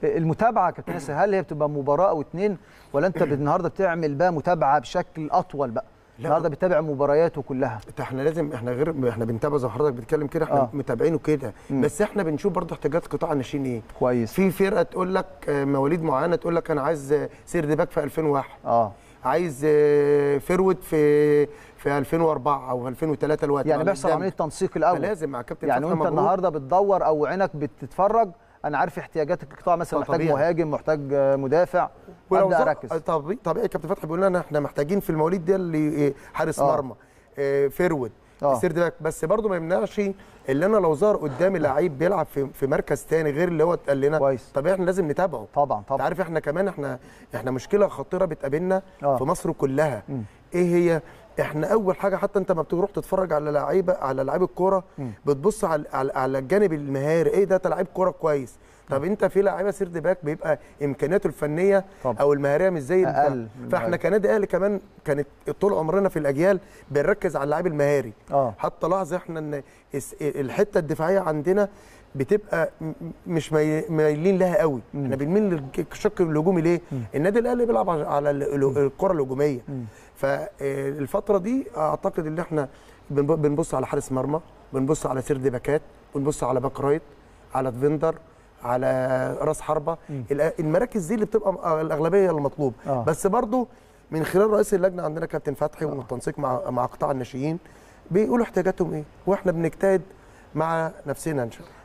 المتابعه يا كابتن ياسر هل هي بتبقى مباراه او اتنين ولا انت النهارده بتعمل بقى متابعه بشكل اطول بقى لا. النهارده بتتابع مبارياته كلها ده احنا لازم احنا غير احنا بنتابع زي ما حضرتك بتتكلم كده احنا آه. آه. متابعينه كده بس احنا بنشوف برضه احتياجات قطاع الناشئين ايه كويس في فرقه تقول لك آه، مواليد معينه تقول لك انا عايز آه، سيرد باك في 2001 اه عايز آه، فيرود في في 2004 او 2003 الوقت يعني مع بيحصل القدام. عمليه تنسيق الاول فلازم مع كابتن يعني فتحي وانت مبروك. النهارده بتدور او عينك بتتفرج انا عارف احتياجات القطاع مثلا آه، محتاج طبيعي. مهاجم محتاج آه، مدافع ولو ابدا ظهر- اركز طبيعي طبيعي كابتن فتحي بيقول لنا احنا محتاجين في المواليد دي اللي إيه، حارس آه. مرمى آه، فيرود آه. سيرد باك بس برضه ما يمنعش اللي انا لو ظهر قدامي لعيب بيلعب في في مركز تاني غير اللي هو اتقال لنا كويس. طبيعي احنا لازم نتابعه طبعا انت طبعا عارف احنا كمان احنا احنا مشكله خطيره بتقابلنا آه. في مصر كلها ايه هي احنا اول حاجه حتى انت ما بتروح تتفرج على لعيبه على لعيب الكوره بتبص على على, على الجانب المهاري ايه ده ده لعيب كوره كويس طب انت في لعيبه سيرد باك بيبقى امكانياته الفنيه طبعا. او المهاريه مش زي أقل البتاع. من فاحنا المهاري. كنادي اهلي كمان كانت طول عمرنا في الاجيال بنركز على اللعيب المهاري اه حتى لاحظ احنا ان الس- الحته الدفاعيه عندنا بتبقى م- مش مي- مايلين لها قوي احنا بنميل للشق الهجومي ليه النادي الاهلي بيلعب على- على ال- ال- الكره الهجوميه فالفتره دي اعتقد ان احنا بنب- بنبص على حارس مرمى بنبص على سيرد باكات بنبص على باك رايت على ديفندر على راس حربه الأ- المراكز دي اللي بتبقى الاغلبيه المطلوب آه. بس برضو من خلال رئيس اللجنه عندنا كابتن فتحي والتنسيق مع مع قطاع الناشئين بيقولوا احتياجاتهم ايه واحنا بنجتهد مع نفسنا ان شاء الله